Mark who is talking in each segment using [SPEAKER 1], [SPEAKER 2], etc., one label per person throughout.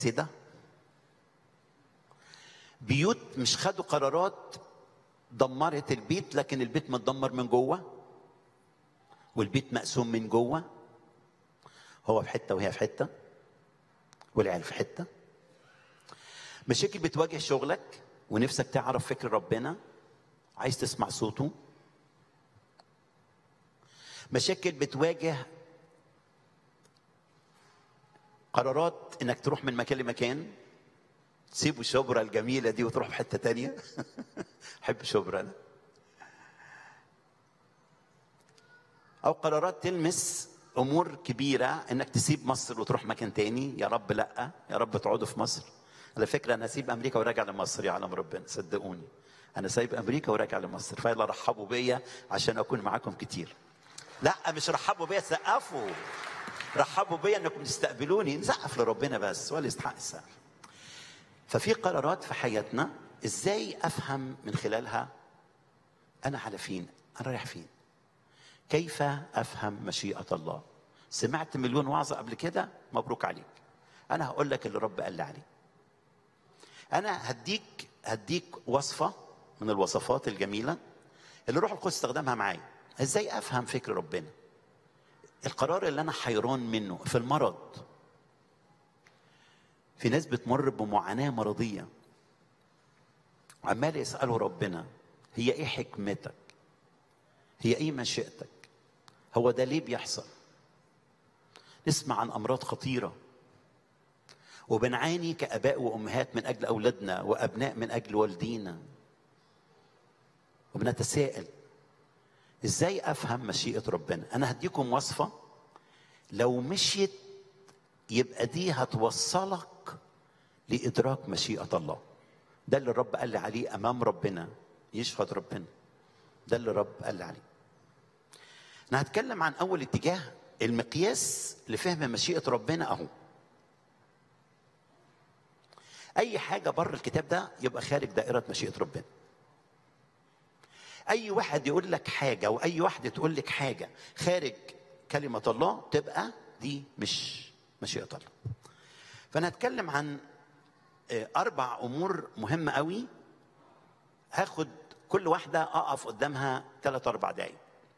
[SPEAKER 1] ده بيوت مش خدوا قرارات دمرت البيت لكن البيت متدمر من جوه والبيت مقسوم من جوه هو في حته وهي في حته والعيال في حته مشاكل بتواجه شغلك ونفسك تعرف فكر ربنا عايز تسمع صوته مشاكل بتواجه قرارات انك تروح من مكان لمكان تسيبوا شبرا الجميلة دي وتروح في حتة تانية أحب شبرا أنا أو قرارات تلمس أمور كبيرة إنك تسيب مصر وتروح مكان تاني يا رب لأ يا رب تقعدوا في مصر على فكرة أنا أسيب أمريكا وراجع لمصر يا عالم ربنا صدقوني أنا سايب أمريكا وراجع لمصر فيلا رحبوا بيا عشان أكون معاكم كتير لا مش رحبوا بيا سقفوا رحبوا بيا انكم تستقبلوني نسقف لربنا بس ولا يستحق السقف ففي قرارات في حياتنا ازاي افهم من خلالها انا على فين انا رايح فين كيف افهم مشيئه الله سمعت مليون وعظه قبل كده مبروك عليك انا هقول لك اللي رب قال لي عليه انا هديك هديك وصفه من الوصفات الجميله اللي روح القدس استخدمها معايا ازاي افهم فكر ربنا القرار اللي انا حيران منه في المرض في ناس بتمر بمعاناه مرضيه عمال يسالوا ربنا هي ايه حكمتك هي ايه مشيئتك هو ده ليه بيحصل نسمع عن امراض خطيره وبنعاني كاباء وامهات من اجل اولادنا وابناء من اجل والدينا وبنتساءل ازاي افهم مشيئه ربنا انا هديكم وصفه لو مشيت يبقى دي هتوصلك لادراك مشيئه الله ده اللي الرب قال لي عليه امام ربنا يشهد ربنا ده اللي الرب قال لي عليه انا هتكلم عن اول اتجاه المقياس لفهم مشيئه ربنا اهو اي حاجه بره الكتاب ده يبقى خارج دائره مشيئه ربنا اي واحد يقول لك حاجه واي واحده تقول لك حاجه خارج كلمه الله تبقى دي مش مشيئه الله فانا هتكلم عن اربع امور مهمه قوي هاخد كل واحده اقف قدامها ثلاث اربع دقايق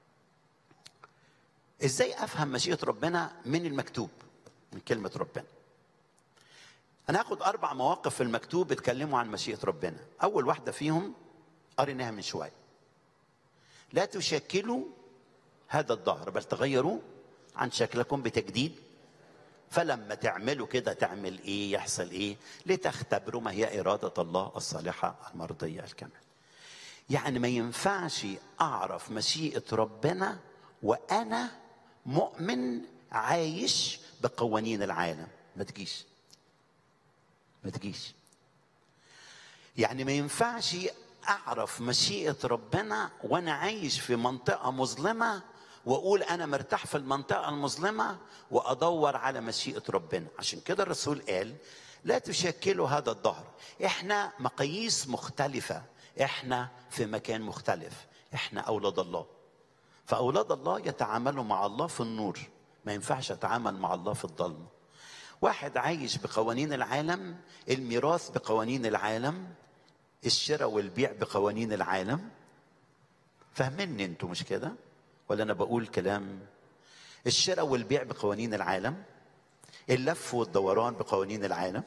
[SPEAKER 1] ازاي افهم مشيئه ربنا من المكتوب من كلمه ربنا انا هاخد اربع مواقف في المكتوب بيتكلموا عن مشيئه ربنا اول واحده فيهم قريناها من شويه لا تشكلوا هذا الظهر بل تغيروا عن شكلكم بتجديد فلما تعملوا كده تعمل ايه يحصل ايه لتختبروا ما هي اراده الله الصالحه المرضيه الكامله يعني ما ينفعش اعرف مشيئه ربنا وانا مؤمن عايش بقوانين العالم ما تجيش ما تجيش يعني ما ينفعش اعرف مشيئه ربنا وانا عايش في منطقه مظلمه واقول انا مرتاح في المنطقه المظلمه وادور على مشيئه ربنا عشان كده الرسول قال لا تشكلوا هذا الظهر احنا مقاييس مختلفه احنا في مكان مختلف احنا اولاد الله فاولاد الله يتعاملوا مع الله في النور ما ينفعش اتعامل مع الله في الظلمه واحد عايش بقوانين العالم الميراث بقوانين العالم الشراء والبيع بقوانين العالم فاهميني انتوا مش كده ولا انا بقول كلام الشراء والبيع بقوانين العالم اللف والدوران بقوانين العالم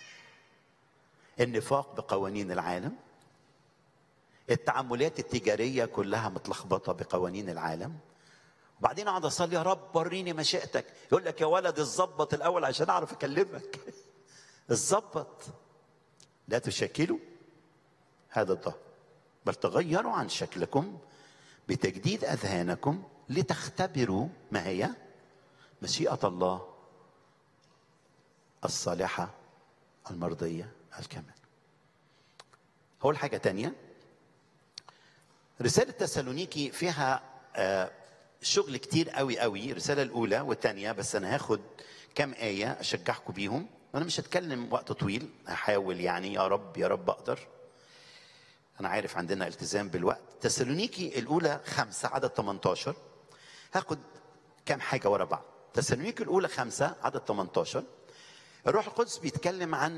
[SPEAKER 1] النفاق بقوانين العالم التعاملات التجارية كلها متلخبطة بقوانين العالم وبعدين اقعد اصلي يا رب وريني مشيئتك يقول لك يا ولد اتظبط الاول عشان اعرف اكلمك اتظبط لا تشكلوا هذا الظهر بل تغيروا عن شكلكم بتجديد اذهانكم لتختبروا ما هي مشيئه الله الصالحه المرضيه الكامله اول حاجه تانية رساله تسالونيكي فيها آه شغل كتير قوي قوي الرساله الاولى والثانيه بس انا هاخد كام ايه اشجعكم بيهم وانا مش هتكلم وقت طويل هحاول يعني يا رب يا رب اقدر انا عارف عندنا التزام بالوقت تسالونيكي الاولى خمسة عدد 18 هاخد كام حاجه ورا بعض تسالونيكي الاولى خمسة عدد 18 الروح القدس بيتكلم عن